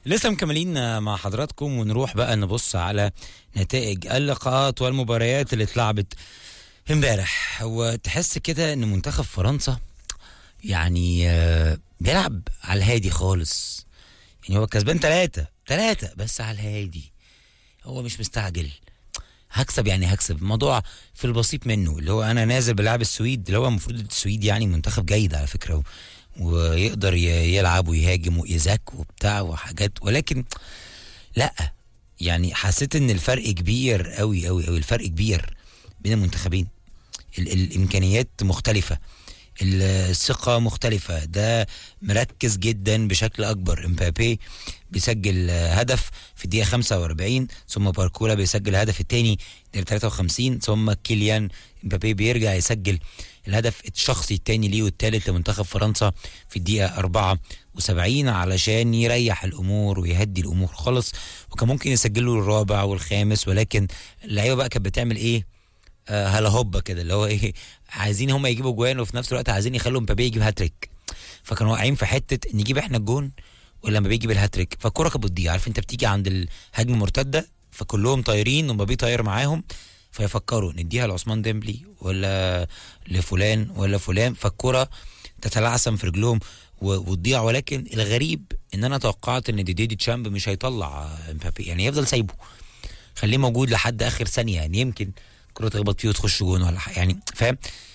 لسه مكملين مع حضراتكم ونروح بقى نبص على نتائج اللقاءات والمباريات اللي اتلعبت امبارح وتحس كده ان منتخب فرنسا يعني آه، بيلعب على الهادي خالص يعني هو كسبان ثلاثة ثلاثة بس على الهادي هو مش مستعجل هكسب يعني هكسب الموضوع في البسيط منه اللي هو انا نازل بلعب السويد اللي هو المفروض السويد يعني منتخب جيد على فكره و... ويقدر ي- يلعب ويهاجم ويزك وبتاع وحاجات ولكن لا يعني حسيت ان الفرق كبير قوي قوي قوي الفرق كبير بين المنتخبين ال الامكانيات مختلفه الثقة مختلفة ده مركز جدا بشكل أكبر امبابي بيسجل آه، هدف في الدقيقة 45 ثم باركولا بيسجل الهدف الثاني الدقيقة 53 ثم كيليان امبابي بيرجع يسجل الهدف الشخصي الثاني ليه والثالث لمنتخب فرنسا في الدقيقة 74 علشان يريح الأمور ويهدي الأمور خالص وكان ممكن يسجلوا الرابع والخامس ولكن اللعيبة بقى كانت بتعمل إيه؟ آه، هلا هوبا كده اللي هو ايه عايزين هم يجيبوا جوان وفي نفس الوقت عايزين يخلوا مبابي يجيب هاتريك فكانوا واقعين في حته نجيب احنا الجون ولا مبابي يجيب الهاتريك فالكوره كانت بتضيع عارف انت بتيجي عند الهجمه مرتده فكلهم طايرين ومبابي طاير معاهم فيفكروا نديها لعثمان ديمبلي ولا لفلان ولا فلان فالكوره تتلعثم في رجلهم و- وتضيع ولكن الغريب ان انا توقعت ان ديدي تشامب مش هيطلع آه، مبابي يعني يفضل سايبه خليه موجود لحد اخر ثانيه يعني يمكن كرة تخبط فيه وتخش جون ولا حاجه يعني فاهم